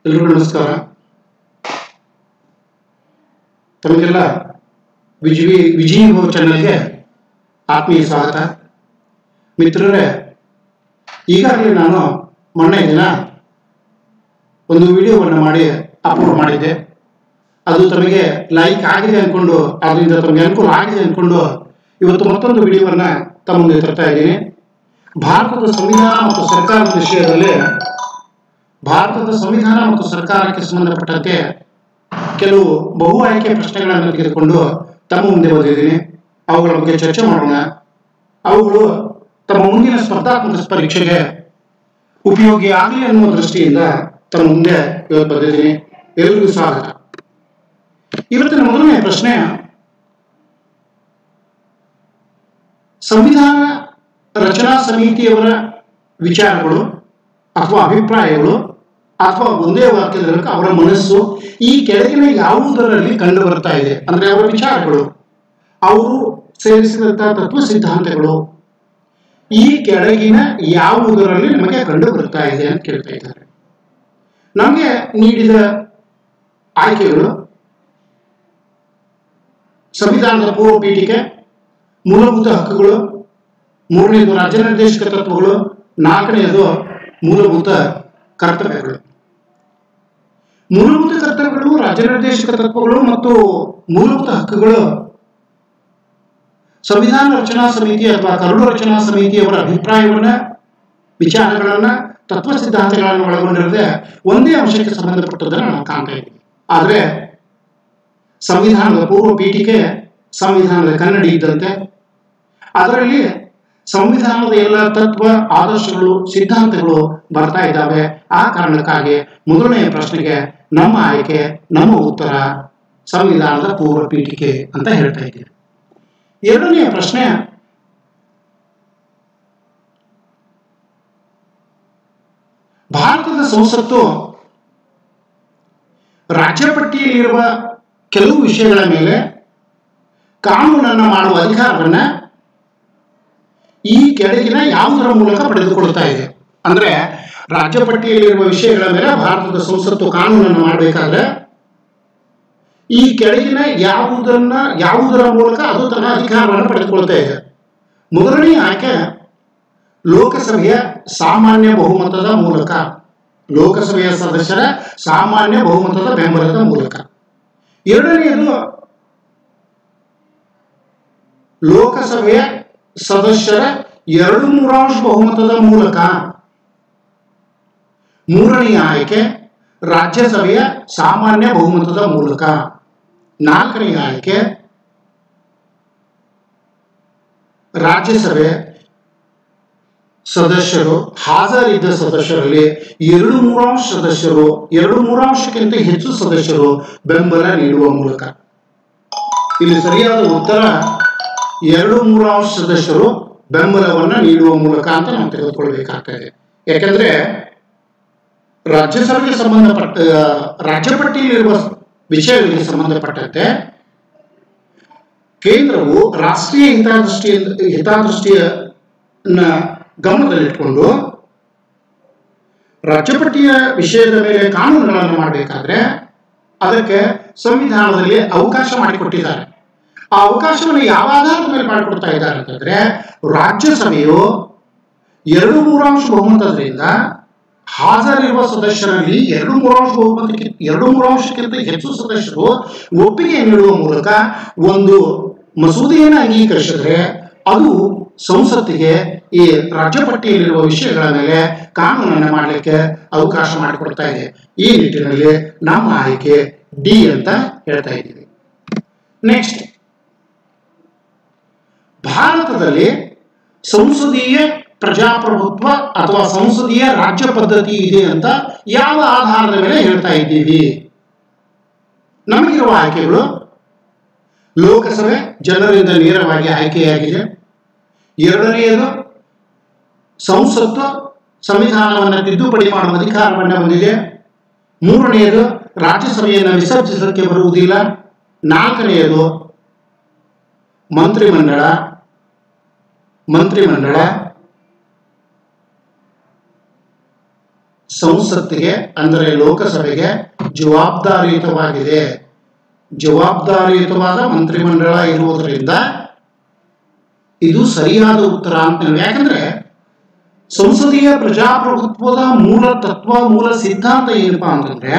ಎಲ್ರಿಗೂ ನಮಸ್ಕಾರ ತಮಗೆಲ್ಲ ವಿಜಿ ವಿಜಯ್ ಭವ ಚಾನಲ್ಗೆ ಆತ್ಮೀಯ ಸ್ವಾಗತ ಮಿತ್ರರೇ ಈಗಾಗಲೇ ನಾನು ಮೊನ್ನೆ ದಿನ ಒಂದು ವಿಡಿಯೋವನ್ನು ಮಾಡಿ ಅಪ್ಲೋಡ್ ಮಾಡಿದ್ದೆ ಅದು ತಮಗೆ ಲೈಕ್ ಆಗಿದೆ ಅಂದ್ಕೊಂಡು ಅದರಿಂದ ತಮಗೆ ಅನುಕೂಲ ಆಗಿದೆ ಅಂದ್ಕೊಂಡು ಇವತ್ತು ಮತ್ತೊಂದು ವಿಡಿಯೋವನ್ನು ತಮ್ಮ ಮುಂದೆ ತರ್ತಾ ಇದ್ದೀನಿ ಭಾರತದ ಸಂವಿಧಾನ ಮತ್ತು ಸರ್ಕಾರದ ವಿಷಯದಲ್ಲಿ ಭಾರತದ ಸಂವಿಧಾನ ಮತ್ತು ಸರ್ಕಾರಕ್ಕೆ ಸಂಬಂಧಪಟ್ಟಂತೆ ಕೆಲವು ಬಹು ಆಯ್ಕೆ ಪ್ರಶ್ನೆಗಳನ್ನು ತೆಗೆದುಕೊಂಡು ತಮ್ಮ ಮುಂದೆ ಬಂದಿದ್ದೀನಿ ಅವುಗಳ ಬಗ್ಗೆ ಚರ್ಚೆ ಮಾಡೋಣ ಅವುಗಳು ತಮ್ಮ ಮುಂದಿನ ಸ್ಪರ್ಧಾತ್ಮಕ ಪರೀಕ್ಷೆಗೆ ಉಪಯೋಗಿ ಆಗಲಿ ಅನ್ನುವ ದೃಷ್ಟಿಯಿಂದ ತಮ್ಮ ಮುಂದೆ ಇವತ್ತು ಬಂದಿದ್ದೀನಿ ಎಲ್ಲರಿಗೂ ಸ್ವಾಗತ ಇವತ್ತಿನ ಮೊದಲನೆಯ ಪ್ರಶ್ನೆ ಸಂವಿಧಾನ ರಚನಾ ಸಮಿತಿಯವರ ವಿಚಾರಗಳು ಅಥವಾ ಅಭಿಪ್ರಾಯಗಳು ಅಥವಾ ಒಂದೇ ವಾಕ್ಯದಲ್ಲಿ ಅವರ ಮನಸ್ಸು ಈ ಕೆಳಗಿನ ಯಾವುದರಲ್ಲಿ ಕಂಡು ಬರ್ತಾ ಇದೆ ಅಂದ್ರೆ ಅವರ ವಿಚಾರಗಳು ಅವರು ಸೇರಿಸಿದಂತಹ ತತ್ವ ಸಿದ್ಧಾಂತಗಳು ಈ ಕೆಳಗಿನ ಯಾವುದರಲ್ಲಿ ನಮಗೆ ಕಂಡು ಬರ್ತಾ ಇದೆ ಅಂತ ಕೇಳ್ತಾ ಇದ್ದಾರೆ ನಮಗೆ ನೀಡಿದ ಆಯ್ಕೆಗಳು ಸಂವಿಧಾನದ ಪೂರ್ವ ಪೀಠಿಕೆ ಮೂಲಭೂತ ಹಕ್ಕುಗಳು ಮೂರನೇದು ರಾಜ್ಯ ನಿರ್ದೇಶಕ ತತ್ವಗಳು ನಾಲ್ಕನೆಯದು ಮೂಲಭೂತ ಕರ್ತವ್ಯಗಳು ಮೂಲಭೂತ ಕರ್ತವ್ಯಗಳು ರಾಜ್ಯ ನಿರ್ದೇಶಕ ತತ್ವಗಳು ಮತ್ತು ಮೂಲಭೂತ ಹಕ್ಕುಗಳು ಸಂವಿಧಾನ ರಚನಾ ಸಮಿತಿ ಅಥವಾ ಕರಡು ರಚನಾ ಸಮಿತಿಯವರ ಅಭಿಪ್ರಾಯವನ್ನ ವಿಚಾರಗಳನ್ನ ತತ್ವ ಸಿದ್ಧಾಂತಗಳನ್ನು ಒಳಗೊಂಡಿರದೆ ಒಂದೇ ಅಂಶಕ್ಕೆ ಸಂಬಂಧಪಟ್ಟದನ್ನು ನಾವು ಕಾಣ್ತಾ ಇದ್ದೀವಿ ಆದರೆ ಸಂವಿಧಾನದ ಪೂರ್ವ ಪೀಠಿಕೆ ಸಂವಿಧಾನದ ಕನ್ನಡಿ ಇದ್ದಂತೆ ಅದರಲ್ಲಿ ಸಂವಿಧಾನದ ಎಲ್ಲ ತತ್ವ ಆದರ್ಶಗಳು ಸಿದ್ಧಾಂತಗಳು ಬರ್ತಾ ಇದ್ದಾವೆ ಆ ಕಾರಣಕ್ಕಾಗಿ ಮೊದಲನೆಯ ಪ್ರಶ್ನೆಗೆ ನಮ್ಮ ಆಯ್ಕೆ ನಮ್ಮ ಉತ್ತರ ಸಂವಿಧಾನದ ಪೂರ್ವ ಪೀಠಿಕೆ ಅಂತ ಹೇಳ್ತಾ ಇದ್ದೀವಿ ಎರಡನೆಯ ಪ್ರಶ್ನೆ ಭಾರತದ ಸಂಸತ್ತು ರಾಜ್ಯ ಪಟ್ಟಿಯಲ್ಲಿರುವ ಕೆಲವು ವಿಷಯಗಳ ಮೇಲೆ ಕಾನೂನನ್ನ ಮಾಡುವ ಅಧಿಕಾರವನ್ನ ಈ ಕೆಳಗಿನ ಯಾವುದರ ಮೂಲಕ ಪಡೆದುಕೊಳ್ತಾ ಇದೆ ಅಂದ್ರೆ ರಾಜ್ಯ ಪಟ್ಟಿಯಲ್ಲಿರುವ ವಿಷಯಗಳ ಮೇಲೆ ಭಾರತದ ಸಂಸತ್ತು ಕಾನೂನನ್ನು ಮಾಡಬೇಕಾದ್ರೆ ಈ ಕೆಳಗಿನ ಯಾವುದನ್ನ ಯಾವುದರ ಮೂಲಕ ಅದು ತನ್ನ ಅಧಿಕಾರವನ್ನು ಪಡೆದುಕೊಳ್ತಾ ಇದೆ ಮೊದಲನೇ ಆಯ್ಕೆ ಲೋಕಸಭೆಯ ಸಾಮಾನ್ಯ ಬಹುಮತದ ಮೂಲಕ ಲೋಕಸಭೆಯ ಸದಸ್ಯರ ಸಾಮಾನ್ಯ ಬಹುಮತದ ಬೆಂಬಲದ ಮೂಲಕ ಎರಡನೆಯದು ಲೋಕಸಭೆಯ ಸದಸ್ಯರ ಎರಡು ಮೂರಾಂಶ ಬಹುಮತದ ಮೂಲಕ ಮೂರನೆಯ ಆಯ್ಕೆ ರಾಜ್ಯಸಭೆಯ ಸಾಮಾನ್ಯ ಬಹುಮತದ ಮೂಲಕ ನಾಲ್ಕನೆಯ ಆಯ್ಕೆ ರಾಜ್ಯಸಭೆ ಸದಸ್ಯರು ಹಾಜರಿದ್ದ ಸದಸ್ಯರಲ್ಲಿ ಎರಡು ಮೂರಾಂಶ ಸದಸ್ಯರು ಎರಡು ಮೂರಾಂಶಕ್ಕಿಂತ ಹೆಚ್ಚು ಸದಸ್ಯರು ಬೆಂಬಲ ನೀಡುವ ಮೂಲಕ ಇಲ್ಲಿ ಸರಿಯಾದ ಉತ್ತರ ಎರಡು ಮೂರಾಂಶ ಸದಸ್ಯರು ಬೆಂಬಲವನ್ನ ನೀಡುವ ಮೂಲಕ ಅಂತ ನಾವು ತೆಗೆದುಕೊಳ್ಬೇಕಾಗ್ತದೆ ಯಾಕಂದ್ರೆ ರಾಜ್ಯಸಭೆಗೆ ಸಂಬಂಧಪಟ್ಟ ರಾಜ್ಯ ಪಟ್ಟಿಯಲ್ಲಿರುವ ವಿಷಯಗಳಿಗೆ ಸಂಬಂಧಪಟ್ಟಂತೆ ಕೇಂದ್ರವು ರಾಷ್ಟ್ರೀಯ ಹಿತಾದೃಷ್ಟಿಯ ಹಿತಾದೃಷ್ಟಿಯನ್ನ ಗಮನದಲ್ಲಿಟ್ಕೊಂಡು ರಾಜ್ಯಪಟ್ಟಿಯ ವಿಷಯದ ಮೇಲೆ ಕಾನೂನುಗಳನ್ನು ಮಾಡಬೇಕಾದ್ರೆ ಅದಕ್ಕೆ ಸಂವಿಧಾನದಲ್ಲಿ ಅವಕಾಶ ಮಾಡಿಕೊಟ್ಟಿದ್ದಾರೆ ಆ ಅವಕಾಶವನ್ನು ಯಾವ ಆಧಾರದ ಮೇಲೆ ಮಾಡಿಕೊಡ್ತಾ ಇದ್ದಾರೆ ಅಂತಂದ್ರೆ ರಾಜ್ಯಸಭೆಯು ಎರಡು ಮೂರಾಂಶ ಬಹುಮತದಿಂದ ಹಾಜರಿರುವ ಸದಸ್ಯರಲ್ಲಿ ಎರಡು ಮೂರಾಂಶ ಬಹುಮತಕ್ಕೆ ಎರಡು ಮೂರಾಂಶಕ್ಕಿಂತ ಹೆಚ್ಚು ಸದಸ್ಯರು ಒಪ್ಪಿಗೆ ನೀಡುವ ಮೂಲಕ ಒಂದು ಮಸೂದೆಯನ್ನು ಅಂಗೀಕರಿಸಿದ್ರೆ ಅದು ಸಂಸತ್ತಿಗೆ ಈ ರಾಜ್ಯ ಪಟ್ಟಿಯಲ್ಲಿರುವ ವಿಷಯಗಳ ಮೇಲೆ ಕಾನೂನನ್ನು ಮಾಡಲಿಕ್ಕೆ ಅವಕಾಶ ಮಾಡಿಕೊಡ್ತಾ ಇದೆ ಈ ನಿಟ್ಟಿನಲ್ಲಿ ನಮ್ಮ ಆಯ್ಕೆ ಡಿ ಅಂತ ಹೇಳ್ತಾ ಇದ್ದೀವಿ ನೆಕ್ಸ್ಟ್ ಭಾರತದಲ್ಲಿ ಸಂಸದೀಯ ಪ್ರಜಾಪ್ರಭುತ್ವ ಅಥವಾ ಸಂಸದೀಯ ರಾಜ್ಯ ಪದ್ಧತಿ ಇದೆ ಅಂತ ಯಾವ ಆಧಾರದ ಮೇಲೆ ಹೇಳ್ತಾ ಇದ್ದೀವಿ ನಮಗಿರುವ ಆಯ್ಕೆಗಳು ಲೋಕಸಭೆ ಜನರಿಂದ ನೇರವಾಗಿ ಆಯ್ಕೆಯಾಗಿದೆ ಎರಡನೆಯದು ಸಂಸತ್ತು ಸಂವಿಧಾನವನ್ನು ತಿದ್ದುಪಡಿ ಮಾಡುವ ಅಧಿಕಾರವನ್ನು ಹೊಂದಿದೆ ಮೂರನೆಯದು ರಾಜ್ಯಸಭೆಯನ್ನು ವಿಸರ್ಜಿಸಲಿಕ್ಕೆ ಬರುವುದಿಲ್ಲ ನಾಲ್ಕನೆಯದು ಮಂತ್ರಿಮಂಡಲ ಮಂತ್ರಿಮಂಡಲ ಸಂಸತ್ತಿಗೆ ಅಂದರೆ ಲೋಕಸಭೆಗೆ ಜವಾಬ್ದಾರಿಯುತವಾಗಿದೆ ಜವಾಬ್ದಾರಿಯುತವಾದ ಮಂತ್ರಿಮಂಡಲ ಇರುವುದರಿಂದ ಇದು ಸರಿಯಾದ ಉತ್ತರ ಅಂತ ಹೇಳಿ ಯಾಕಂದ್ರೆ ಸಂಸದೀಯ ಪ್ರಜಾಪ್ರಭುತ್ವದ ಮೂಲ ತತ್ವ ಮೂಲ ಸಿದ್ಧಾಂತ ಏನಪ್ಪಾ ಅಂತಂದ್ರೆ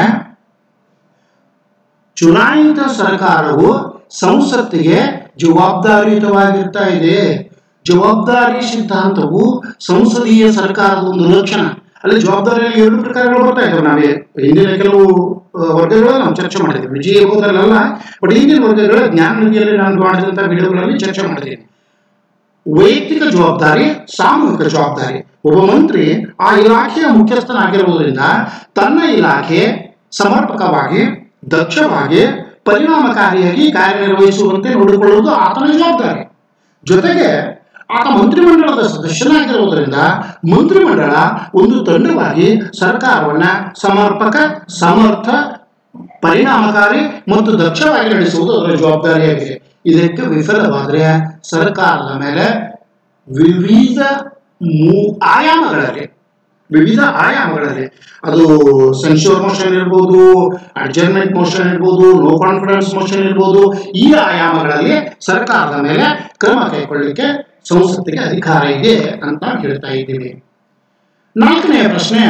ಚುನಾಯಿತ ಸರ್ಕಾರವು ಸಂಸತ್ತಿಗೆ ಜವಾಬ್ದಾರಿಯುತವಾಗಿರ್ತಾ ಇದೆ ಜವಾಬ್ದಾರಿ ಸಿದ್ಧಾಂತವು ಸಂಸದೀಯ ಸರ್ಕಾರದ ಒಂದು ಲಕ್ಷಣ ಅಲ್ಲಿ ಜವಾಬ್ದಾರಿಯಲ್ಲಿ ಎರಡು ಪ್ರಕಾರಗಳು ಬರ್ತಾ ಇದ್ದಾವೆ ನಾವೇ ಹಿಂದಿನ ಕೆಲವು ಆ, ವರ್ಗಗಳು ನಾವು ಚರ್ಚೆ ಮಾಡಿದ್ವಿ ವಿಜಯ ಹೋದಲ್ಲ ಬಟ್ ಹಿಂದಿನ ವರ್ಗಗಳ ಜ್ಞಾನ ನಿಧಿಯಲ್ಲಿ ನಾನು ಮಾಡಿದಂಥ ವಿಡಿಯೋಗಳಲ್ಲಿ ಚರ್ಚೆ ಮಾಡಿದ್ದೀನಿ ವೈಯಕ್ತಿಕ ಜವಾಬ್ದಾರಿ ಸಾಮೂಹಿಕ ಜವಾಬ್ದಾರಿ ಒಬ್ಬ ಮಂತ್ರಿ ಆ ಇಲಾಖೆಯ ಮುಖ್ಯಸ್ಥನಾಗಿರುವುದರಿಂದ ತನ್ನ ಇಲಾಖೆ ಸಮರ್ಪಕವಾಗಿ ದಕ್ಷವಾಗಿ ಪರಿಣಾಮಕಾರಿಯಾಗಿ ಕಾರ್ಯನಿರ್ವಹಿಸುವಂತೆ ನೋಡಿಕೊಳ್ಳುವುದು ಆತನ ಜವಾಬ್ದಾರಿ ಜೊತೆಗೆ ಆತ ಮಂತ್ರಿಮಂಡಲದ ಸದಸ್ಯನಾಗಿರುವುದರಿಂದ ಮಂತ್ರಿಮಂಡಲ ಒಂದು ತಂಡವಾಗಿ ಸರ್ಕಾರವನ್ನ ಸಮರ್ಪಕ ಸಮರ್ಥ ಪರಿಣಾಮಕಾರಿ ಮತ್ತು ದಕ್ಷವಾಗಿ ನಡೆಸುವುದು ಅದರ ಜವಾಬ್ದಾರಿಯಾಗಿದೆ ಇದಕ್ಕೆ ವಿಫಲವಾದರೆ ಸರ್ಕಾರದ ಮೇಲೆ ವಿವಿಧ ಮೂ- ಆಯಾಮಗಳಲ್ಲಿ ವಿವಿಧ ಆಯಾಮಗಳಲ್ಲಿ ಅದು ಸೆನ್ಶೂರ್ ಮೋಷನ್ ಇರ್ಬೋದು ಅಡ್ಜರ್ಮೆಂಟ್ ಮೋಷನ್ ಇರ್ಬೋದು ನೋ ಕಾನ್ಫಿಡೆನ್ಸ್ ಮೋಷನ್ ಇರ್ಬೋದು ಈ ಆಯಾಮಗಳಲ್ಲಿ ಸರ್ಕಾರದ ಮೇಲೆ ಕ್ರಮ ಕೈಗೊಳ್ಳಲಿಕ್ಕೆ ಸಂಸತ್ತಿಗೆ ಅಧಿಕಾರ ಇದೆ ಅಂತ ಹೇಳ್ತಾ ಇದ್ದೀವಿ ನಾಲ್ಕನೆಯ ಪ್ರಶ್ನೆ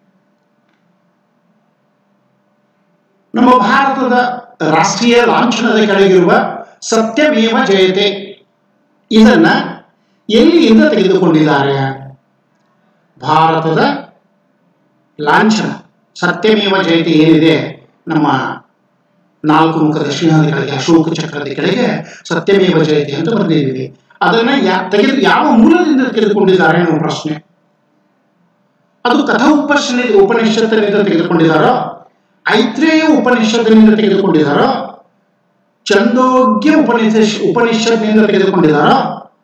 ನಮ್ಮ ಭಾರತದ ರಾಷ್ಟ್ರೀಯ ಲಾಂಛನದ ಕೆಳಗಿರುವ ಸತ್ಯಮೇವ ಜಯತೆ ಇದನ್ನ ಎಲ್ಲಿಯಿಂದ ತೆಗೆದುಕೊಂಡಿದ್ದಾರೆ ಭಾರತದ ಲಾಂಛನ ಸತ್ಯಮೇವ ಜಯತೆ ಏನಿದೆ ನಮ್ಮ ನಾಲ್ಕು ಮುಖದ ಸಿಂಹದ ಅಶೋಕ ಚಕ್ರದ ಕೆಳಗೆ ಸತ್ಯಮೇವ ಜಯತೆ ಅಂತ ಬರೆದಿದ್ದೀವಿ ಅದನ್ನ ಯಾ ತೆಗೆದು ಯಾವ ಮೂಲದಿಂದ ತೆಗೆದುಕೊಂಡಿದ್ದಾರೆ ಅನ್ನೋ ಪ್ರಶ್ನೆ ಅದು ಕಥಾ ಉಪನಿಷತ್ ಉಪನಿಷತ್ತಿನಿಂದ ತೆಗೆದುಕೊಂಡಿದ್ದಾರೋ ಐತ್ರೇಯ ಉಪನಿಷತ್ತಿನಿಂದ ತೆಗೆದುಕೊಂಡಿದ್ದಾರೋ ಚಂದೋಗ್ಯ ಉಪನಿಷತ್ ಉಪನಿಷತ್ನಿಂದ ತೆಗೆದುಕೊಂಡಿದ್ದಾರೋ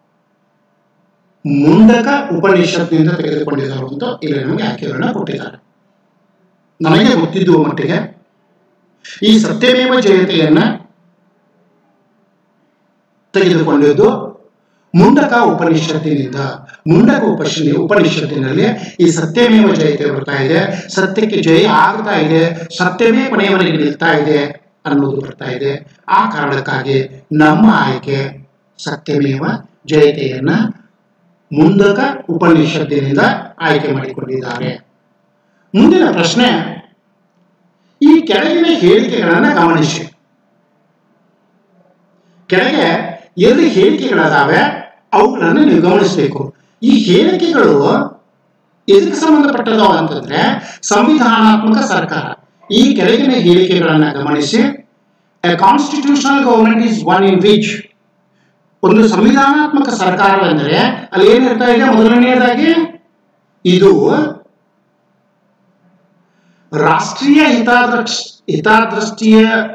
ಮುಂಡಕ ಉಪನಿಷತ್ನಿಂದ ತೆಗೆದುಕೊಂಡಿದ್ದಾರೋ ಅಂತ ಇಲ್ಲಿ ನಮಗೆ ಆಯ್ಕೆಗಳನ್ನ ಕೊಟ್ಟಿದ್ದಾರೆ ನನಗೆ ಗೊತ್ತಿದ್ದುವ ಮಟ್ಟಿಗೆ ಈ ಸತ್ಯಮೇವ ಜಯತೆಯನ್ನ ತೆಗೆದುಕೊಂಡಿದ್ದು ಮುಂಡಕ ಉಪನಿಷತ್ತಿನಿಂದ ಮುಂಡಕ ಉಪನಿಷ ಉಪನಿಷತ್ತಿನಲ್ಲಿ ಈ ಸತ್ಯಮೇವ ಜಯತೆ ಬರ್ತಾ ಇದೆ ಸತ್ಯಕ್ಕೆ ಜಯ ಆಗ್ತಾ ಇದೆ ಸತ್ಯವೇ ಕೊನೆಯವರೆಗೆ ನಿಲ್ತಾ ಇದೆ ಅನ್ನೋದು ಬರ್ತಾ ಇದೆ ಆ ಕಾರಣಕ್ಕಾಗಿ ನಮ್ಮ ಆಯ್ಕೆ ಸತ್ಯಮೇವ ಜಯತೆಯನ್ನ ಮುಂಡಕ ಉಪನಿಷತ್ತಿನಿಂದ ಆಯ್ಕೆ ಮಾಡಿಕೊಂಡಿದ್ದಾರೆ ಮುಂದಿನ ಪ್ರಶ್ನೆ ಈ ಕೆಳಗಿನ ಹೇಳಿಕೆಗಳನ್ನ ಗಮನಿಸಿ ಕೆಳಗೆ ಎಲ್ಲಿ ಹೇಳಿಕೆಗಳದಾವೆ ಅವುಗಳನ್ನು ನೀವು ಗಮನಿಸಬೇಕು ಈ ಹೇಳಿಕೆಗಳು ಎದಕ್ಕೆ ಸಂಬಂಧಪಟ್ಟದವ ಅಂತಂದ್ರೆ ಸಂವಿಧಾನಾತ್ಮಕ ಸರ್ಕಾರ ಈ ಕೆಳಗಿನ ಹೇಳಿಕೆಗಳನ್ನ ಗಮನಿಸಿ A constitutional government is one in which ಒಂದು ಸಂವಿಧಾನಾತ್ಮಕ ಸರ್ಕಾರವೆಂದರೆ ಅಲ್ಲಿ ಏನಿರ್ತಾ ಇದೆ ಮೊದಲನೆಯದಾಗಿ ಇದು ರಾಷ್ಟ್ರೀಯ ಹಿತಾದೃಕ್ಷ ಹಿತಾದೃಷ್ಟಿಯ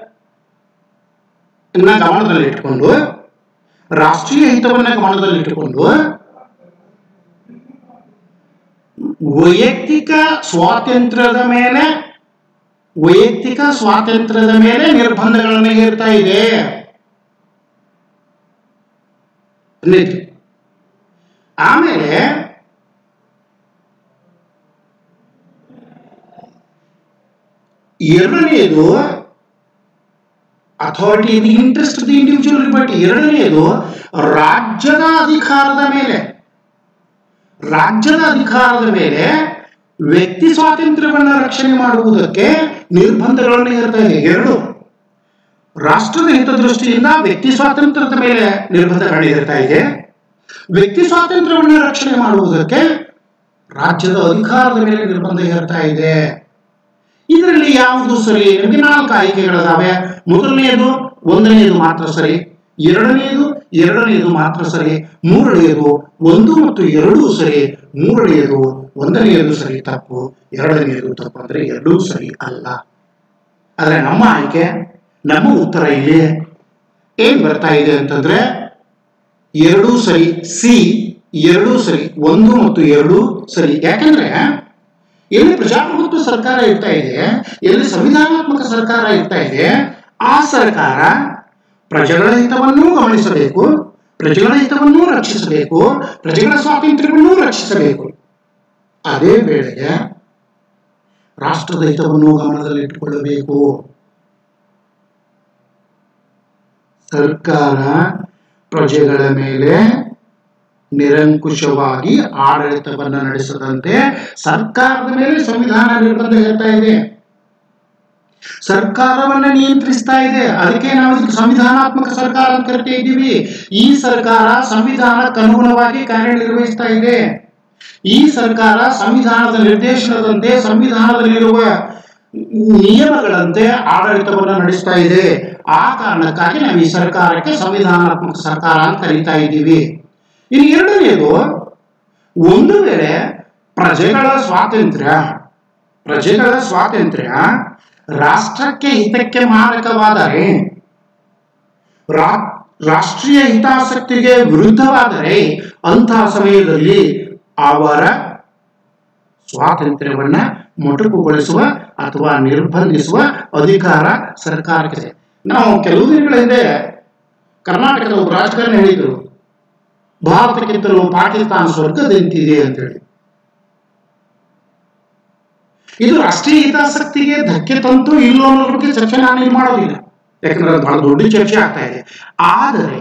ಗಮನದಲ್ಲಿಟ್ಟುಕೊಂಡು ರಾಷ್ಟ್ರೀಯ ಹಿತವನ್ನ ಗಮನದಲ್ಲಿಟ್ಟುಕೊಂಡು ವೈಯಕ್ತಿಕ ಸ್ವಾತಂತ್ರ್ಯದ ಮೇಲೆ ವೈಯಕ್ತಿಕ ಸ್ವಾತಂತ್ರ್ಯದ ಮೇಲೆ ನಿರ್ಬಂಧಗಳನ್ನು ಹೇರ್ತಾ ಇದೆ ಅನ್ನಿತು. ಆಮೇಲೆ ಎರಡನೆಯದು authority in interest the individual liberty ಎರಡನೆಯದು ರಾಜ್ಯದ ಅಧಿಕಾರದ ಮೇಲೆ ರಾಜ್ಯದ ಅಧಿಕಾರದ ಮೇಲೆ ವ್ಯಕ್ತಿ ಸ್ವಾತಂತ್ರ್ಯವನ್ನು ರಕ್ಷಣೆ ಮಾಡುವುದಕ್ಕೆ ನಿರ್ಬಂಧಗಳನ್ನು ಹೇರ್ತಾ ಇದೆ ಎರಡು ರಾಷ್ಟ್ರದ ಹಿತದೃಷ್ಟಿಯಿಂದ ವ್ಯಕ್ತಿ ಸ್ವಾತಂತ್ರ್ಯದ ಮೇಲೆ ನಿರ್ಬಂಧಗಳನ್ನು ಹೇರ್ತಾ ಇದೆ ವ್ಯಕ್ತಿ ಸ್ವಾತಂತ್ರ್ಯವನ್ನು ರಕ್ಷಣೆ ಮಾಡುವುದಕ್ಕೆ ರಾಜ್ಯದ ಅಧಿಕಾರದ ಮೇಲೆ ನಿರ್ಬಂಧ ಹೇರ್ತಾ ಇದೆ ಇದರಲ್ಲಿ ಯಾವುದು ಸರಿ ನಿಮಗೆ ನಾಲ್ಕು ಆಯ್ಕೆಗಳಿದಾವೆ ಮೊದಲನೆಯದು ಒಂದನೆಯದು ಮಾತ್ರ ಸರಿ ಎರಡನೆಯದು ಎರಡನೆಯದು ಮಾತ್ರ ಸರಿ ಮೂರನೆಯದು ಒಂದು ಮತ್ತು ಎರಡೂ ಸರಿ ಮೂರನೆಯದು ಒಂದನೆಯದು ಸರಿ ತಪ್ಪು ಎರಡನೆಯದು ತಪ್ಪು ಅಂದ್ರೆ ಎರಡೂ ಸರಿ ಅಲ್ಲ ಆದ್ರೆ ನಮ್ಮ ಆಯ್ಕೆ ನಮ್ಮ ಉತ್ತರ ಇಲ್ಲಿ ಏನ್ ಬರ್ತಾ ಇದೆ ಅಂತಂದ್ರೆ ಎರಡೂ ಸರಿ ಸಿ ಎರಡೂ ಸರಿ ಒಂದು ಮತ್ತು ಎರಡು ಸರಿ ಯಾಕಂದ್ರೆ ಎಲ್ಲಿ ಪ್ರಜಾಪ್ರಭುತ್ವ ಸರ್ಕಾರ ಇರ್ತಾ ಇದೆ ಎಲ್ಲಿ ಸಂವಿಧಾನಾತ್ಮಕ ಸರ್ಕಾರ ಇರ್ತಾ ಇದೆ ಆ ಸರ್ಕಾರ ಪ್ರಜೆಗಳ ಹಿತವನ್ನೂ ಗಮನಿಸಬೇಕು ಪ್ರಜೆಗಳ ಹಿತವನ್ನೂ ರಕ್ಷಿಸಬೇಕು ಪ್ರಜೆಗಳ ಸ್ವಾತಂತ್ರ್ಯವನ್ನೂ ರಕ್ಷಿಸಬೇಕು ಅದೇ ವೇಳೆಗೆ ರಾಷ್ಟ್ರದ ಹಿತವನ್ನು ಗಮನದಲ್ಲಿಟ್ಟುಕೊಳ್ಳಬೇಕು ಸರ್ಕಾರ ಪ್ರಜೆಗಳ ಮೇಲೆ ನಿರಂಕುಶವಾಗಿ ಆಡಳಿತವನ್ನು ನಡೆಸದಂತೆ ಸರ್ಕಾರದ ಮೇಲೆ ಸಂವಿಧಾನ ನಿರ್ಬಂಧ ಹೇಳ್ತಾ ಇದೆ ಸರ್ಕಾರವನ್ನ ನಿಯಂತ್ರಿಸ್ತಾ ಇದೆ ಅದಕ್ಕೆ ನಾವು ಇದಕ್ಕೆ ಸಂವಿಧಾನಾತ್ಮಕ ಸರ್ಕಾರ ಅಂತ ಕರಿತಾ ಇದ್ದೀವಿ ಈ ಸರ್ಕಾರ ಸಂವಿಧಾನಕ್ಕೆ ಅನುಗುಣವಾಗಿ ಕಾರ್ಯನಿರ್ವಹಿಸ್ತಾ ಇದೆ ಈ ಸರ್ಕಾರ ಸಂವಿಧಾನದ ನಿರ್ದೇಶನದಂತೆ ಸಂವಿಧಾನದಲ್ಲಿರುವ ನಿಯಮಗಳಂತೆ ಆಡಳಿತವನ್ನು ನಡೆಸ್ತಾ ಇದೆ ಆ ಕಾರಣಕ್ಕಾಗಿ ನಾವು ಈ ಸರ್ಕಾರಕ್ಕೆ ಸಂವಿಧಾನಾತ್ಮಕ ಸರ್ಕಾರ ಅಂತ ಕರೀತಾ ಇದ್ದೀವಿ ಇನ್ನು ಎರಡನೆಯದು ಒಂದು ವೇಳೆ ಪ್ರಜೆಗಳ ಸ್ವಾತಂತ್ರ್ಯ ಪ್ರಜೆಗಳ ಸ್ವಾತಂತ್ರ್ಯ ರಾಷ್ಟ್ರಕ್ಕೆ ಹಿತಕ್ಕೆ ಮಾರಕವಾದರೆ ರಾ- ರಾಷ್ಟ್ರೀಯ ಹಿತಾಸಕ್ತಿಗೆ ವಿರುದ್ಧವಾದರೆ ಅಂತಹ ಸಮಯದಲ್ಲಿ ಅವರ ಸ್ವಾತಂತ್ರ್ಯವನ್ನ ಮೊಟಕುಗೊಳಿಸುವ ಅಥವಾ ನಿರ್ಬಂಧಿಸುವ ಅಧಿಕಾರ ಸರ್ಕಾರಕ್ಕಿದೆ ನಾವು ಕೆಲವು ದಿನಗಳ ಹಿಂದೆ ಕರ್ನಾಟಕದ ಒಬ್ಬ ರಾಜಕಾರಣಿ ಹೇಳಿದ್ರು ಭಾರತಕ್ಕಿಂತಲೂ ಪಾಕಿಸ್ತಾನ ಸ್ವರ್ಗದಂತಿದೆ ಅಂತೇಳಿ ಇದು ರಾಷ್ಟ್ರೀಯ ಹಿತಾಸಕ್ತಿಗೆ ಧಕ್ಕೆ ತಂತು ಇಲ್ಲೋ ಅನ್ನೋದ್ರ ಬಗ್ಗೆ ಚರ್ಚೆ ನಾನು ಇಲ್ಲಿ ಮಾಡೋದಿಲ್ಲ ಯಾಕಂದ್ರೆ ಅದು ಬಹಳ ದೊಡ್ಡ ಚರ್ಚೆ ಆಗ್ತಾ ಇದೆ ಆದರೆ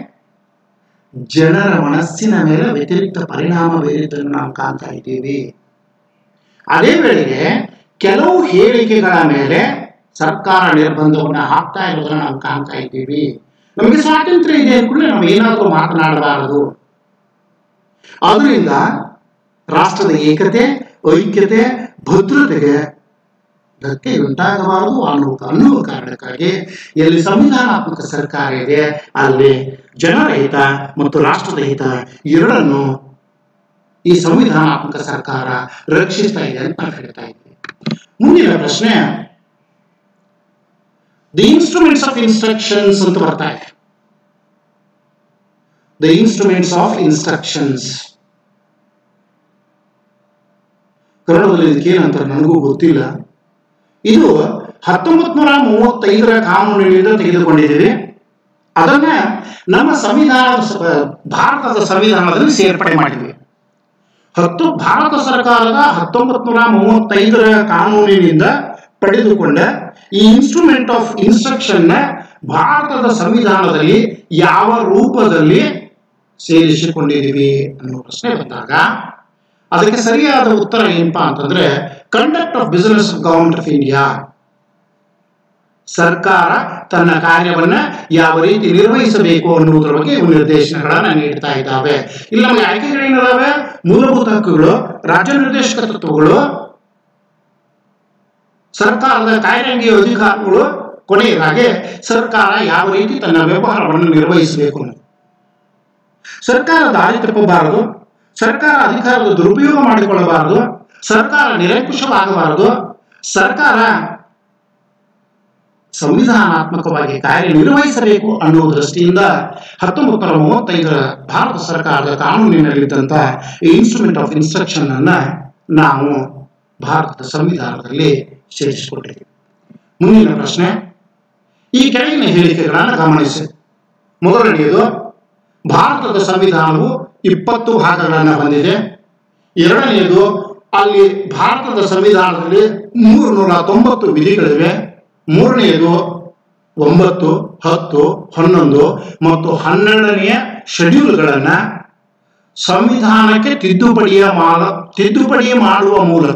ಜನರ ಮನಸ್ಸಿನ ಮೇಲೆ ವ್ಯತಿರಿಕ್ತ ಪರಿಣಾಮ ಬೀರಿದ್ದನ್ನು ನಾವು ಕಾಣ್ತಾ ಇದ್ದೀವಿ ಅದೇ ವೇಳೆಗೆ ಕೆಲವು ಹೇಳಿಕೆಗಳ ಮೇಲೆ ಸರ್ಕಾರ ನಿರ್ಬಂಧವನ್ನು ಹಾಕ್ತಾ ಇರೋದನ್ನ ನಾವು ಕಾಣ್ತಾ ಇದ್ದೀವಿ ನಮಗೆ ಸ್ವಾತಂತ್ರ್ಯ ಇದೆ ಅಂದ್ಕೂಡಲೇ ನಾವು ಏನಾದರೂ ಮಾತನಾಡಬಾರದು ಅದರಿಂದ ರಾಷ್ಟ್ರದ ಏಕತೆ ಐಕ್ಯತೆ ಭದ್ರತೆಗೆ ಧಕ್ಕೆ ಉಂಟಾಗಬಾರದು ಅನ್ನುವ ಅನ್ನುವ ಕಾರಣಕ್ಕಾಗಿ ಎಲ್ಲಿ ಸಂವಿಧಾನಾತ್ಮಕ ಸರ್ಕಾರ ಇದೆ ಅಲ್ಲಿ ಜನರ ಹಿತ ಮತ್ತು ರಾಷ್ಟ್ರದ ಹಿತ ಎರಡನ್ನು ಈ ಸಂವಿಧಾನಾತ್ಮಕ ಸರ್ಕಾರ ರಕ್ಷಿಸ್ತಾ ಇದೆ ಅಂತ ನಾವು ಹೇಳ್ತಾ ಇದ್ದೀವಿ ಮುಂದಿನ ಪ್ರಶ್ನೆ ದಿ ಇನ್ಸ್ಟ್ರೂಮೆಂಟ್ಸ್ ಆಫ್ ಇನ್ಸ್ಟ್ರಕ್ಷನ್ಸ್ ಅಂತ ಬರ್ತಾ ಇದೆ ದ ಇನ್ಸ್ಟ್ರೂಮೆಂಟ್ಸ್ ಆಫ್ ಇನ್ಸ್ಟ್ರಕ್ಷನ್ಸ್ ಕನ್ನಡದಲ್ಲಿ ಇದಕ್ಕೆ ಏನಂತಾರೆ ನನಗೂ ಗೊತ್ತಿಲ್ಲ ಇದು ಹತ್ತೊಂಬತ್ ನೂರ ಮೂವತ್ತೈದರ ಕಾನೂನಿನಿಂದ ತೆಗೆದುಕೊಂಡಿದ್ದೀವಿ ಅದನ್ನ ನಮ್ಮ ಸಂವಿಧಾನದ ಸ- ಭಾರತದ ಸಂವಿಧಾನದಲ್ಲಿ ಸೇರ್ಪಡೆ ಮಾಡಿದ್ವಿ ಹತ್ತು ಭಾರತ ಸರ್ಕಾರದ ಹತ್ತೊಂಬತ್ ನೂರ ಮೂವತ್ತೈದರ ಕಾನೂನಿನಿಂದ ಪಡೆದುಕೊಂಡ ಈ ಇನ್ಸ್ಟ್ರೂಮೆಂಟ್ ಆಫ್ ಇನ್ಸ್ಟ್ರಕ್ಷನ್ ನ ಭಾರತದ ಸಂವಿಧಾನದಲ್ಲಿ ಯಾವ ರೂಪದಲ್ಲಿ ಸೇರಿಸಿಕೊಂಡಿದ್ದೀವಿ ಅನ್ನೋ ಪ್ರಶ್ನೆ ಬಂದಾಗ ಅದಕ್ಕೆ ಸರಿಯಾದ ಉತ್ತರ ಏನಪ್ಪಾ ಅಂತಂದ್ರೆ conduct of business government of India ಸರ್ಕಾರ ತನ್ನ ಕಾರ್ಯವನ್ನ ಯಾವ ರೀತಿ ನಿರ್ವಹಿಸಬೇಕು ಅನ್ನುವುದರ ಬಗ್ಗೆ ಇವು ನಿರ್ದೇಶನಗಳನ್ನ ನೀಡ್ತಾ ಇದ್ದಾವೆ ಇಲ್ಲಿ ನಮಗೆ ಆಯ್ಕೆಗಳೇನಿದಾವೆ ಮೂಲಭೂತ ಹಕ್ಕುಗಳು ರಾಜ್ಯ ನಿರ್ದೇಶಕ ತತ್ವಗಳು ಸರ್ಕಾರದ ಕಾರ್ಯಾಂಗೀಯ ಅಧಿಕಾರಗಳು ಕೊನೆಯದಾಗಿ ಸರ್ಕಾರ ಯಾವ ರೀತಿ ತನ್ನ ವ್ಯವಹಾರವನ್ನು ನಿರ್ವಹಿಸಬೇಕು ಅನ್ನೋದು ಸರ್ಕಾರ ದಾರಿ ತಪ್ಪಬಾರದು ಸರ್ಕಾರ ಅಧಿಕಾರದ ದುರುಪಯೋಗ ಮಾಡಿಕೊಳ್ಳಬಾರದು ಸರ್ಕಾರ ನಿರಂಕುಶವಾಗಬಾರದು ಸರ್ಕಾರ ಸಂವಿಧಾನಾತ್ಮಕವಾಗಿ ಕಾರ್ಯನಿರ್ವಹಿಸಬೇಕು ಅನ್ನುವ ದೃಷ್ಟಿಯಿಂದ ಹತ್ತೊಂಬತ್ತು ನೂರ ಮೂವತ್ತೈದರ ಭಾರತ ಸರ್ಕಾರದ ಕಾನೂನಿನಲ್ಲಿದ್ದಂಥ ಇನ್ಸ್ಟ್ರೂಮೆಂಟ್ ಆಫ್ ಇನ್ಸ್ಟ್ರಕ್ಷನ್ ಅನ್ನ ನಾವು ಭಾರತದ ಸಂವಿಧಾನದಲ್ಲಿ ಸೇರಿಸಿಕೊಂಡಿದ್ದೀವಿ ಮುಂದಿನ ಪ್ರಶ್ನೆ ಈ ಕೆಳಗಿನ ಹೇಳಿಕೆಗಳನ್ನು ಗಮನಿಸಿ ಮೊದಲನೆಯದು ಭಾರತದ ಸಂವಿಧಾನವು ಇಪ್ಪತ್ತು ಭಾಗಗಳನ್ನು ಹೊಂದಿದೆ ಎರಡನೆಯದು ಅಲ್ಲಿ ಭಾರತದ ಸಂವಿಧಾನದಲ್ಲಿ ಮೂರು ನೂರ ತೊಂಬತ್ತು ವಿಧಿಗಳಿವೆ ಮೂರನೆಯದು ಒಂಬತ್ತು ಹತ್ತು ಹನ್ನೊಂದು ಮತ್ತು ಹನ್ನೆರಡನೆಯ ಶೆಡ್ಯೂಲ್ಗಳನ್ನ ಸಂವಿಧಾನಕ್ಕೆ ತಿದ್ದುಪಡಿಯ ಮಾಡ ತಿದ್ದುಪಡಿ ಮಾಡುವ ಮೂಲಕ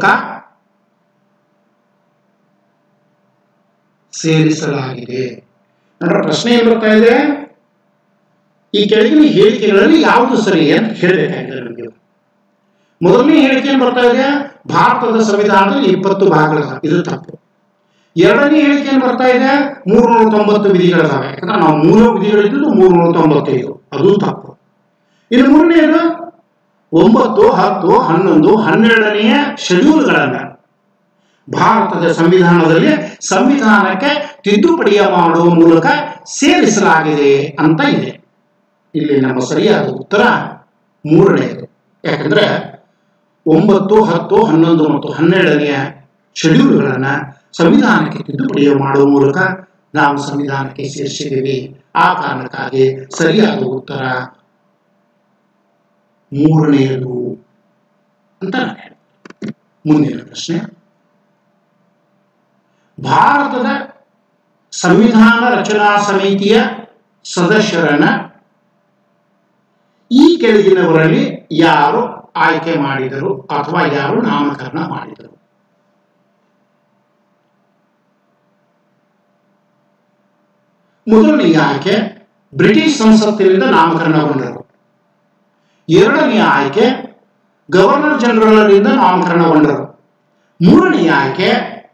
ಸೇರಿಸಲಾಗಿದೆ ನೋಡ್ರ ಪ್ರಶ್ನೆ ಏನ್ ಬರ್ತಾ ಇದೆ ಈ ಕೆಳಗಿನ ಹೇಳಿಕೆಗಳಲ್ಲಿ ಯಾವುದು ಸರಿ ಅಂತ ಹೇಳಬೇಕಾಗಿದೆ ನಮಗೆ ಮೊದಲನೇ ಹೇಳಿಕೆ ಏನ್ ಬರ್ತಾ ಇದೆ ಭಾರತದ ಸಂವಿಧಾನದಲ್ಲಿ ಇಪ್ಪತ್ತು ಭಾಗಗಳಿದಾವೆ ಇದು ತಪ್ಪು ಎರಡನೇ ಹೇಳಿಕೆ ಏನ್ ಬರ್ತಾ ಇದೆ ಮೂರ್ನೂರ ತೊಂಬತ್ತು ವಿಧಿಗಳಿದಾವೆ ಯಾಕಂದ್ರೆ ನಾವು ಮೂರು ವಿಧಿಗಳಿದ್ದು ಮೂರ್ನೂರ ತೊಂಬತ್ತೈದು ಅದು ತಪ್ಪು ಇನ್ನು ಮೂರನೆಯದು ಒಂಬತ್ತು ಹತ್ತು ಹನ್ನೊಂದು ಹನ್ನೆರಡನೆಯ ಶೆಡ್ಯೂಲ್ಗಳನ್ನ ಭಾರತದ ಸಂವಿಧಾನದಲ್ಲಿ ಸಂವಿಧಾನಕ್ಕೆ ತಿದ್ದುಪಡಿಯ ಮಾಡುವ ಮೂಲಕ ಸೇರಿಸಲಾಗಿದೆ ಅಂತ ಇದೆ ಇಲ್ಲಿ ನಮ್ಮ ಸರಿಯಾದ ಉತ್ತರ ಮೂರನೆಯದು ಯಾಕಂದ್ರೆ ಒಂಬತ್ತು ಹತ್ತು ಹನ್ನೊಂದು ಮತ್ತು ಹನ್ನೆರಡನೆಯ ಶೆಡ್ಯೂಲ್ಗಳನ್ನ ಸಂವಿಧಾನಕ್ಕೆ ತಿದ್ದುಪಡಿ ಮಾಡುವ ಮೂಲಕ ನಾವು ಸಂವಿಧಾನಕ್ಕೆ ಸೇರಿಸಿದ್ದೀವಿ ಆ ಕಾರಣಕ್ಕಾಗಿ ಸರಿಯಾದ ಉತ್ತರ ಮೂರನೆಯದು ಅಂತ ನಾನು ಹೇಳ್ತೀನಿ. ಮುಂದಿನ ಪ್ರಶ್ನೆ ಭಾರತದ ಸಂವಿಧಾನ ರಚನಾ ಸಮಿತಿಯ ಸದಸ್ಯರನ್ನ ಈ ಕೆಳಗಿನವರಲ್ಲಿ ಯಾರು ಆಯ್ಕೆ ಮಾಡಿದರು ಅಥವಾ ಯಾರು ನಾಮಕರಣ ಮಾಡಿದರು ಮೊದಲನೆಯ ಆಯ್ಕೆ ಬ್ರಿಟಿಷ್ ಸಂಸತ್ತಿನಿಂದ ನಾಮಕರಣಗೊಂಡರು ಎರಡನೆಯ ಆಯ್ಕೆ ಗವರ್ನರ್ ಜನರಲ್ರಿಂದ ನಾಮಕರಣಗೊಂಡರು ಮೂರನೆಯ ಆಯ್ಕೆ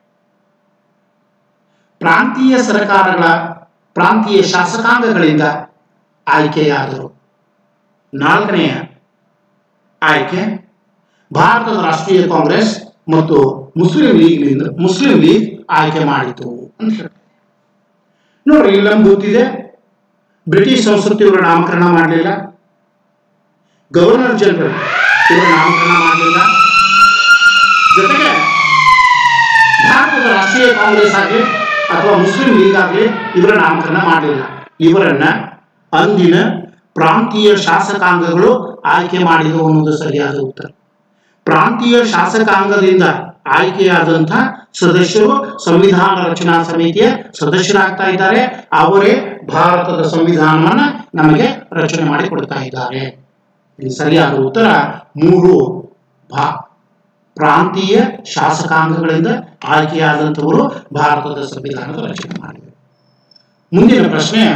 ಪ್ರಾಂತೀಯ ಸರ್ಕಾರಗಳ ಪ್ರಾಂತೀಯ ಶಾಸಕಾಂಗಗಳಿಂದ ಆಯ್ಕೆಯಾದರು ನಾಲ್ಕನೆಯ ಆಯ್ಕೆ ಭಾರತದ ರಾಷ್ಟ್ರೀಯ ಕಾಂಗ್ರೆಸ್ ಮತ್ತು ಮುಸ್ಲಿಂ ಲೀಗ್ನಿಂದ ಮುಸ್ಲಿಂ ಲೀಗ್ ಆಯ್ಕೆ ಮಾಡಿತು ಅಂತ ಹೇಳ್ತಾರೆ ನೋಡ್ರಿ ಇಲ್ಲಿ ನಮ್ಗೆ ಗೊತ್ತಿದೆ ಬ್ರಿಟಿಷ್ ಸಂಸ್ಕೃತಿ ಇವರ ನಾಮಕರಣ ಮಾಡಲಿಲ್ಲ ಗವರ್ನರ್ ಜನರಲ್ ಇವರ ನಾಮಕರಣ ಮಾಡಲಿಲ್ಲ ಜೊತೆಗೆ ಭಾರತದ ರಾಷ್ಟ್ರೀಯ ಕಾಂಗ್ರೆಸ್ ಆಗಲಿ ಅಥವಾ ಮುಸ್ಲಿಂ ಲೀಗ್ ಆಗಲಿ ಇವರ ನಾಮಕರಣ ಮಾಡಲಿಲ್ಲ ಇವರನ್ನ ಅಂದಿನ ಪ್ರಾಂತೀಯ ಶಾಸಕಾಂಗಗಳು ಆಯ್ಕೆ ಮಾಡಿದವು ಅನ್ನೋದು ಸರಿಯಾದ ಉತ್ತರ ಪ್ರಾಂತೀಯ ಶಾಸಕಾಂಗದಿಂದ ಆಯ್ಕೆಯಾದಂಥ ಸದಸ್ಯರು ಸಂವಿಧಾನ ರಚನಾ ಸಮಿತಿಯ ಸದಸ್ಯರಾಗ್ತಾ ಇದ್ದಾರೆ ಅವರೇ ಭಾರತದ ಸಂವಿಧಾನವನ್ನ ನಮಗೆ ರಚನೆ ಮಾಡಿ ಕೊಡ್ತಾ ಇದ್ದಾರೆ ಇಲ್ಲಿ ಸರಿಯಾದ ಉತ್ತರ ಮೂರು ಭಾ ಪ್ರಾಂತೀಯ ಶಾಸಕಾಂಗಗಳಿಂದ ಆಯ್ಕೆಯಾದಂಥವರು ಭಾರತದ ಸಂವಿಧಾನದ ರಚನೆ ಮಾಡಿದರು ಮುಂದಿನ ಪ್ರಶ್ನೆ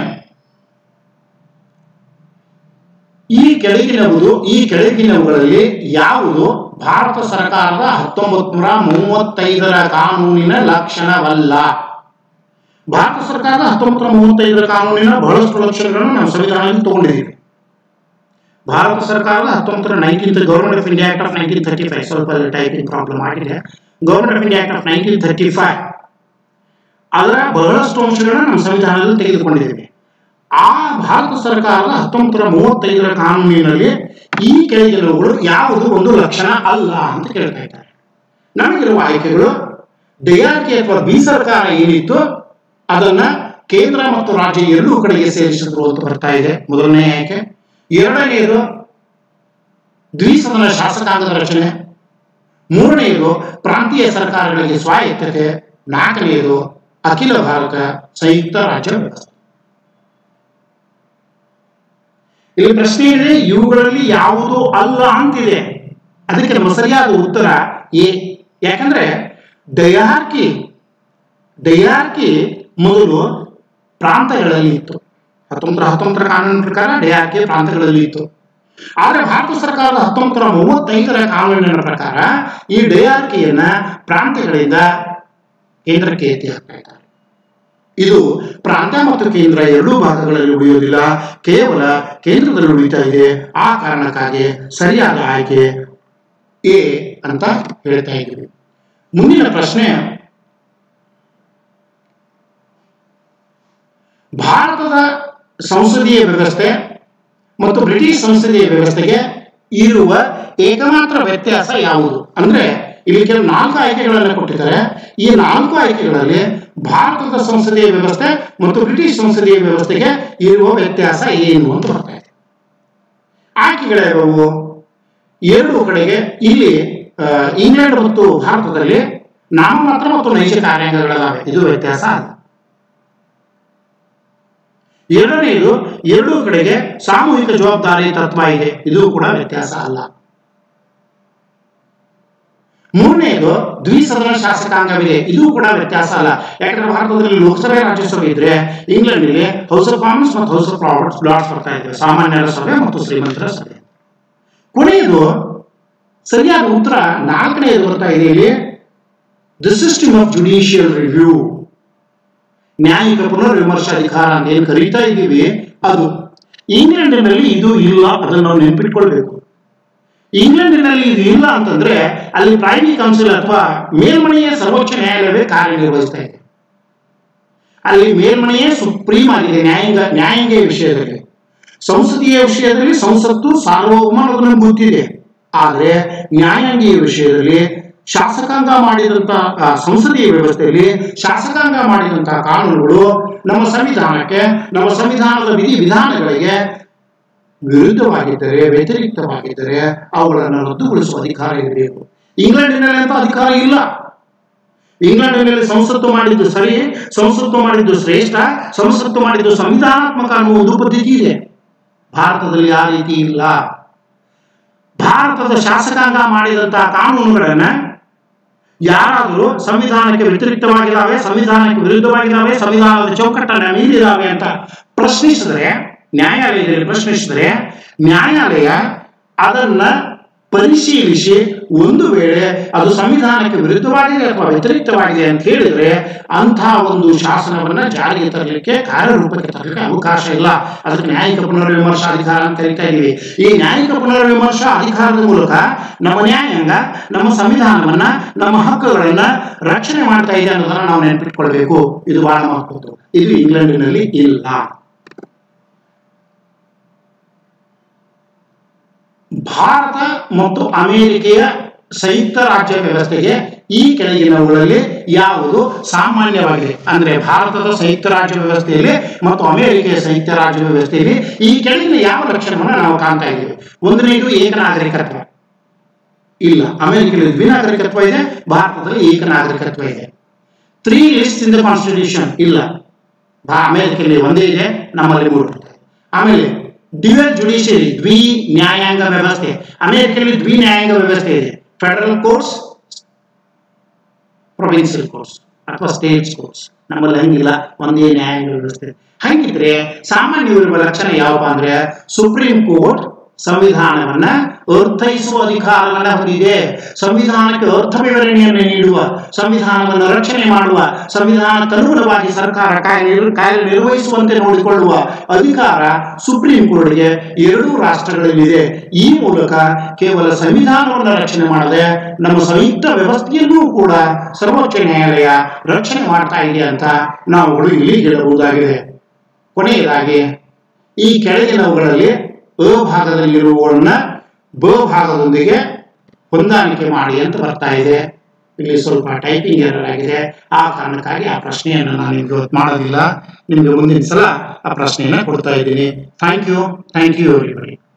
ಈ ಕೆಳಗಿನವುದು ಈ ಕೆಳಗಿನವುಗಳಲ್ಲಿ ಯಾವುದು ಭಾರತ ಸರ್ಕಾರದ ಹತ್ತೊಂಬತ್ ನೂರ ಮೂವತ್ತೈದರ ಕಾನೂನಿನ ಲಕ್ಷಣವಲ್ಲ ಭಾರತ ಸರ್ಕಾರದ ಹತ್ತೊಂಬತ್ತು ನೂರ ಮೂವತ್ತೈದರ ಕಾನೂನಿನ ಬಹಳಷ್ಟು ಲಕ್ಷಣಗಳನ್ನು ನಾವು ಸಂವಿಧಾನದಲ್ಲಿ ತಗೊಂಡಿದ್ದೀವಿ ಭಾರತ ಸರ್ಕಾರದ ಹತ್ತೊಂಬತ್ತರ nineteen government of India act of nineteen thirty five ಸ್ವಲ್ಪ ಟೈಪಿಂಗ್ ಪ್ರಾಬ್ಲಮ್ ಆಗಿದೆ government of India act of nineteen thirty five ಅದರ ಬಹಳಷ್ಟು ಅಂಶಗಳನ್ನ ನಮ್ಮ ಸಂವಿಧಾನದಲ್ಲಿ ತೆಗೆದುಕೊಂಡಿದ್ದೇವೆ ಆ ಭಾರತ ಸರ್ಕಾರದ ಹತ್ತೊಂಬತ್ತರ ಮೂವತ್ತೈದರ ಕಾನೂನಿನಲ್ಲಿ ಈ ಕೆಳಗಿನವುಗಳು ಯಾವುದು ಒಂದು ಲಕ್ಷಣ ಅಲ್ಲ ಅಂತ ಕೇಳ್ತಾ ಇದ್ದಾರೆ ನಮಗಿರುವ ಆಯ್ಕೆಗಳು ಡಿಆರ್ಕೆ ಅಥವಾ ಬಿ ಸರ್ಕಾರ ಏನಿತ್ತು ಅದನ್ನ ಕೇಂದ್ರ ಮತ್ತು ರಾಜ್ಯ ಎರಡೂ ಕಡೆಗೆ ಸೇರಿಸಿದ್ರು ಅಂತ ಬರ್ತಾ ಇದೆ ಮೊದಲನೇ ಆಯ್ಕೆ ಎರಡನೆಯದು ದ್ವಿಸದನ ಶಾಸಕಾಂಗದ ರಚನೆ ಮೂರನೆಯದು ಪ್ರಾಂತೀಯ ಸರ್ಕಾರಗಳಿಗೆ ಸ್ವಾಯತ್ತತೆ ನಾಲ್ಕನೆಯದು ಅಖಿಲ ಭಾರತ ಸಂಯುಕ್ತ ರಾಜ್ಯ ವ್ಯವಸ್ಥೆ ಇಲ್ಲಿ ಪ್ರಶ್ನೆ ಇದೆ ಇವುಗಳಲ್ಲಿ ಯಾವುದು ಅಲ್ಲ ಅಂತಿದೆ ಅದಕ್ಕೆ ನಮ್ಮ ಸರಿಯಾದ ಉತ್ತರ ಎ ಯಾಕಂದ್ರೆ ಡಯಾರ್ಕಿ ಡಯಾರ್ಕಿ ಮೊದಲು ಪ್ರಾಂತಗಳಲ್ಲಿ ಇತ್ತು ಹತ್ತೊಂಬತ್ತರ ಹತ್ತೊಂಬತ್ತರ ಕಾನೂನಿನ ಪ್ರಕಾರ ಡಯಾರ್ಕಿ ಪ್ರಾಂತಗಳಲ್ಲಿ ಇತ್ತು ಆದ್ರೆ ಭಾರತ ಸರ್ಕಾರದ ಹತ್ತೊಂಬತ್ತರ ಮೂವತ್ತೈದರ ಕಾನೂನಿನ ಪ್ರಕಾರ ಈ ಡಯಾರ್ಕಿಯನ್ನ ಪ್ರಾಂತ್ಯಗಳಿಂದ ಕೇಂದ್ರಕ್ಕೆ ಎತ್ತಿ ಹಾಕ್ತಾ ಇದ್ದಾರೆ ಇದು ಪ್ರಾಂತ ಮತ್ತು ಕೇಂದ್ರ ಎರಡೂ ಭಾಗಗಳಲ್ಲಿ ಉಳಿಯುವುದಿಲ್ಲ ಕೇವಲ ಕೇಂದ್ರದಲ್ಲಿ ಉಳಿತಾ ಇದೆ ಆ ಕಾರಣಕ್ಕಾಗಿ ಸರಿಯಾದ ಆಯ್ಕೆ ಎ ಅಂತ ಹೇಳ್ತಾ ಇದ್ದೀವಿ ಮುಂದಿನ ಪ್ರಶ್ನೆ ಭಾರತದ ಸಂಸದೀಯ ವ್ಯವಸ್ಥೆ ಮತ್ತು ಬ್ರಿಟಿಷ್ ಸಂಸದೀಯ ವ್ಯವಸ್ಥೆಗೆ ಇರುವ ಏಕಮಾತ್ರ ವ್ಯತ್ಯಾಸ ಯಾವುದು ಅಂದ್ರೆ ಇಲ್ಲಿ ಕೆಲವು ನಾಲ್ಕು ಆಯ್ಕೆಗಳನ್ನು ಕೊಟ್ಟಿದ್ದಾರೆ ಈ ನಾಲ್ಕು ಆಯ್ಕೆಗಳಲ್ಲಿ ಭಾರತದ ಸಂಸದೀಯ ವ್ಯವಸ್ಥೆ ಮತ್ತು ಬ್ರಿಟಿಷ್ ಸಂಸದೀಯ ವ್ಯವಸ್ಥೆಗೆ ಇರುವ ವ್ಯತ್ಯಾಸ ಏನು ಅಂತ ಬರ್ತಾ ಇದೆ ಆಯ್ಕೆಗಳ್ಯಾವುವು ಎರಡು ಕಡೆಗೆ ಇಲ್ಲಿ ಆ, ಇಂಗ್ಲೆಂಡ್ ಮತ್ತು ಭಾರತದಲ್ಲಿ ನಾಮಮಾತ್ರ ಮತ್ತು ನೈಜ ಕಾರ್ಯಾಂಗಗಳಿದಾವೆ ಇದು ವ್ಯತ್ಯಾಸ ಅಲ್ಲ ಎರಡನೆಯದು ಎರಡೂ ಕಡೆಗೆ ಸಾಮೂಹಿಕ ಜವಾಬ್ದಾರಿ ತತ್ವ ಇದೆ ಇದು ಕೂಡ ವ್ಯತ್ಯಾಸ ಅಲ್ಲ ಮೂರನೆಯದು ದ್ವಿಸದನ ಶಾಸಕಾಂಗವಿದೆ ಇದು ಕೂಡ ವ್ಯತ್ಯಾಸ ಅಲ್ಲ ಯಾಕಂದ್ರೆ ಭಾರತದಲ್ಲಿ ಲೋಕಸಭೆ ರಾಜ್ಯಸಭೆ ಇದ್ರೆ ಇಂಗ್ಲೆಂಡ್ ಇಲ್ಲಿ ಹೌಸ್ ಆಫ್ ಕಾಮನ್ಸ್ ಮತ್ತು ಹೌಸ್ ಆಫ್ ಲಾರ್ಡ್ಸ್ ಲಾರ್ಡ್ಸ್ ಬರ್ತಾ ಇದ್ದೇವೆ ಸಾಮಾನ್ಯರ ಸಭೆ ಮತ್ತು ಶ್ರೀಮಂತರ ಸಭೆ ಕೊನೆಯದು ಸರಿಯಾದ ಉತ್ತರ ನಾಲ್ಕನೆಯದು ಬರ್ತಾ ಇದೆ ಇಲ್ಲಿ the system of judicial review ನ್ಯಾಯಿಕ ಪುನರ್ವಿಮರ್ಶೆ ಅಧಿಕಾರ ಅಂತ ಏನು ಕರೀತಾ ಇದ್ದೀವಿ ಅದು ಇಂಗ್ಲೆಂಡಿನಲ್ಲಿ ಇದು ಇಲ್ಲ ಅದನ್ನು ನಾವು ನೆನ್ಪಿಟ್ಕೊಳ್ಬೇಕು ಇಂಗ್ಲೆಂಡಿನಲ್ಲಿ ಇದು ಇಲ್ಲ ಅಂತಂದ್ರೆ ಅಲ್ಲಿ ಪ್ರೈವಿ ಕೌನ್ಸಿಲ್ ಅಥವಾ ಮೇಲ್ಮನೆಯ ಸರ್ವೋಚ್ಚ ನ್ಯಾಯಾಲಯವೇ ಕಾರ್ಯನಿರ್ವಹಿಸ್ತಾ ಇದೆ ಅಲ್ಲಿ ಮೇಲ್ಮನೆಯೇ ಸುಪ್ರೀಂ ಆಗಿದೆ ನ್ಯಾಯಾಂಗ ನ್ಯಾಯಾಂಗ ವಿಷಯದಲ್ಲಿ ಸಂಸದೀಯ ವಿಷಯದಲ್ಲಿ ಸಂಸತ್ತು ಸಾರ್ವಭೌಮ ಅನ್ನೋದು ನಮ್ಗೆ ಗೊತ್ತಿದೆ ಆದ್ರೆ ನ್ಯಾಯಾಂಗೀಯ ವಿಷಯದಲ್ಲಿ ಶಾಸಕಾಂಗ ಮಾಡಿದಂತ ಆ, ಸಂಸದೀಯ ವ್ಯವಸ್ಥೆಯಲ್ಲಿ ಶಾಸಕಾಂಗ ಮಾಡಿದಂತಹ ಕಾನೂನುಗಳು ನಮ್ಮ ಸಂವಿಧಾನಕ್ಕೆ ನಮ್ಮ ಸಂವಿಧಾನದ ವಿಧಿ ವಿಧಾನಗಳಿಗೆ ವಿರುದ್ಧವಾಗಿದ್ದರೆ ವ್ಯತಿರಿಕ್ತವಾಗಿದ್ದರೆ ಅವುಗಳನ್ನು ರದ್ದುಗೊಳಿಸುವ ಅಧಿಕಾರ ಇರಬೇಕು ಇಂಗ್ಲೆಂಡಿನಲ್ಲಿ ಅಂತ ಅಧಿಕಾರ ಇಲ್ಲ ಇಂಗ್ಲೆಂಡಿನಲ್ಲಿ ಸಂಸತ್ತು ಮಾಡಿದ್ದು ಸರಿ ಸಂಸತ್ತು ಮಾಡಿದ್ದು ಶ್ರೇಷ್ಠ ಸಂಸತ್ತು ಮಾಡಿದ್ದು ಸಂವಿಧಾನಾತ್ಮಕ ಅನ್ನುವ ಒಂದು ಪದ್ಧತಿ ಇದೆ ಭಾರತದಲ್ಲಿ ಆ ರೀತಿ ಇಲ್ಲ ಭಾರತದ ಶಾಸಕಾಂಗ ಮಾಡಿದಂತಹ ಕಾನೂನುಗಳನ್ನ ಯಾರಾದರೂ ಸಂವಿಧಾನಕ್ಕೆ ವ್ಯತಿರಿಕ್ತವಾಗಿದ್ದಾವೆ ಸಂವಿಧಾನಕ್ಕೆ ವಿರುದ್ಧವಾಗಿದ್ದಾವೆ ಸಂವಿಧಾನದ ಚೌಕಟ್ಟನ್ನ ಮೀರಿದಾವೆ ಅಂತ ಪ್ರಶ್ನಿಸಿದ್ರೆ ನ್ಯಾಯಾಲಯದಲ್ಲಿ ಪ್ರಶ್ನಿಸಿದ್ರೆ ನ್ಯಾಯಾಲಯ ಅದನ್ನ ಪರಿಶೀಲಿಸಿ ಒಂದು ವೇಳೆ ಅದು ಸಂವಿಧಾನಕ್ಕೆ ವಿರುದ್ಧವಾಗಿದೆ ಅಥವಾ ವ್ಯತಿರಿಕ್ತವಾಗಿದೆ ಅಂತ ಹೇಳಿದ್ರೆ ಅಂತಹ ಒಂದು ಶಾಸನವನ್ನ ಜಾರಿಗೆ ತರಲಿಕ್ಕೆ ಕಾರ್ಯರೂಪಕ್ಕೆ ತರಲಿಕ್ಕೆ ಅವಕಾಶ ಇಲ್ಲ ಅದಕ್ಕೆ ನ್ಯಾಯಿಕ ಪುನರ್ವಿಮರ್ಶಾ ಅಧಿಕಾರ ಅಂತ ಕರಿತಾ ಇದೀವಿ ಈ ನ್ಯಾಯಿಕ ಪುನರ್ವಿಮರ್ಶಾ ಅಧಿಕಾರದ ಮೂಲಕ ನಮ್ಮ ನ್ಯಾಯಾಂಗ ನಮ್ಮ ಸಂವಿಧಾನವನ್ನ ನಮ್ಮ ಹಕ್ಕುಗಳನ್ನ ರಕ್ಷಣೆ ಮಾಡ್ತಾ ಇದೆ ಅನ್ನೋದನ್ನ ನಾವು ನೆನಪಿಟ್ಕೊಳ್ಬೇಕು ಇದು ಬಹಳ ಮಹತ್ವದ್ದು ಇದು ಇಂಗ್ಲೆಂಡಿನಲ್ಲಿ ಇಲ್ಲ ಭಾರತ ಮತ್ತು ಅಮೆರಿಕೆಯ ಸಂಯುಕ್ತ ರಾಜ್ಯ ವ್ಯವಸ್ಥೆಗೆ ಈ ಕೆಳಗಿನವುಗಳಲ್ಲಿ ಯಾವುದು ಸಾಮಾನ್ಯವಾಗಿದೆ ಅಂದ್ರೆ ಭಾರತದ ಸಂಯುಕ್ತ ರಾಜ್ಯ ವ್ಯವಸ್ಥೆಯಲ್ಲಿ ಮತ್ತು ಅಮೆರಿಕೆಯ ಸಂಯುಕ್ತ ರಾಜ್ಯ ವ್ಯವಸ್ಥೆಯಲ್ಲಿ ಈ ಕೆಳಗಿನ ಯಾವ ಲಕ್ಷಣವನ್ನು ನಾವು ಕಾಣ್ತಾ ಇದ್ದೀವಿ ಒಂದನೇದು ಏಕನಾಗರಿಕತ್ವ ಇಲ್ಲ ಅಮೆರಿಕದಲ್ಲಿ ದ್ವಿನಾಗರಿಕತ್ವ ಇದೆ ಭಾರತದಲ್ಲಿ ಏಕನಾಗರಿಕತ್ವ ಇದೆ three list in the constitution ಇಲ್ಲ ಭಾ ಅಮೆರಿಕದಲ್ಲಿ ಒಂದೇ ಇದೆ ನಮ್ಮಲ್ಲಿ ಮೂರು ಇದೆ ಆಮೇಲೆ ಡ್ಯುಯಲ್ ಜುಡಿಷಿಯರಿ ದ್ವಿ ನ್ಯಾಯಾಂಗ ವ್ಯವಸ್ಥೆ ಅಮೆರಿಕದಲ್ಲಿ ದ್ವಿ ನ್ಯಾಯಾಂಗ ವ್ಯವಸ್ಥೆ ಇದೆ ಫೆಡರಲ್ ಕೋರ್ಟ್ಸ್ ಪ್ರೊವಿನ್ಸಿಯಲ್ ಕೋರ್ಟ್ಸ್ ಅಥವಾ ಸ್ಟೇಟ್ಸ್ ಕೋರ್ಟ್ಸ್ ನಮ್ಮಲ್ಲಿ ಹಂಗಿಲ್ಲ ಒಂದೇ ನ್ಯಾಯಾಂಗ ವ್ಯವಸ್ಥೆ ಹಂಗಿದ್ರೆ ಸಾಮಾನ್ಯವಿರುವ ಲಕ್ಷಣ ಯಾವಪ್ಪ ಅಂದ್ರೆ ಸುಪ್ರೀಂ ಕೋರ್ಟ್ ಸಂವಿಧಾನವನ್ನ ಅರ್ಥೈಸುವ ಅಧಿಕಾರವನ್ನ ಹೊಂದಿದೆ ಸಂವಿಧಾನಕ್ಕೆ ಅರ್ಥ ವಿವರಣೆಯನ್ನು ನೀಡುವ ಸಂವಿಧಾನವನ್ನು ರಕ್ಷಣೆ ಮಾಡುವ ಸಂವಿಧಾನಕ್ಕನುಗುಣವಾಗಿ ಸರ್ಕಾರ ಕಾರ್ಯ ಕಾರ್ಯನಿರ್ವಹಿಸುವಂತೆ ನೋಡಿಕೊಳ್ಳುವ ಅಧಿಕಾರ ಸುಪ್ರೀಂ ಕೋರ್ಟ್ಗೆ ಎರಡೂ ರಾಷ್ಟ್ರಗಳಲ್ಲಿದೆ ಈ ಮೂಲಕ ಕೇವಲ ಸಂವಿಧಾನವನ್ನು ರಕ್ಷಣೆ ಮಾಡದೆ ನಮ್ಮ ಸಂಯುಕ್ತ ವ್ಯವಸ್ಥೆಯನ್ನೂ ಕೂಡ ಸರ್ವೋಚ್ಚ ನ್ಯಾಯಾಲಯ ರಕ್ಷಣೆ ಮಾಡ್ತಾ ಇದೆ ಅಂತ ನಾವುಗಳು ಇಲ್ಲಿ ಹೇಳಬಹುದಾಗಿದೆ ಕೊನೆಯದಾಗಿ ಈ ಕೆಳಗಿನವುಗಳಲ್ಲಿ ಅ ಭಾಗದಲ್ಲಿರುವವನ್ನ ಬ ಭಾಗದೊಂದಿಗೆ ಹೊಂದಾಣಿಕೆ ಮಾಡಿ ಅಂತ ಬರ್ತಾ ಇದೆ ಇಲ್ಲಿ ಸ್ವಲ್ಪ ಟೈಪಿಂಗ್ ಎರರ್ ಆಗಿದೆ ಆ ಕಾರಣಕ್ಕಾಗಿ ಆ ಪ್ರಶ್ನೆಯನ್ನು ನಾನು ಇವತ್ತು ಮಾಡೋದಿಲ್ಲ ನಿಮಗೆ ಮುಂದಿನ ಸಲ ಆ ಪ್ರಶ್ನೆಯನ್ನ ಕೊಡ್ತಾ ಇದ್ದೀನಿ thank you thank you everybody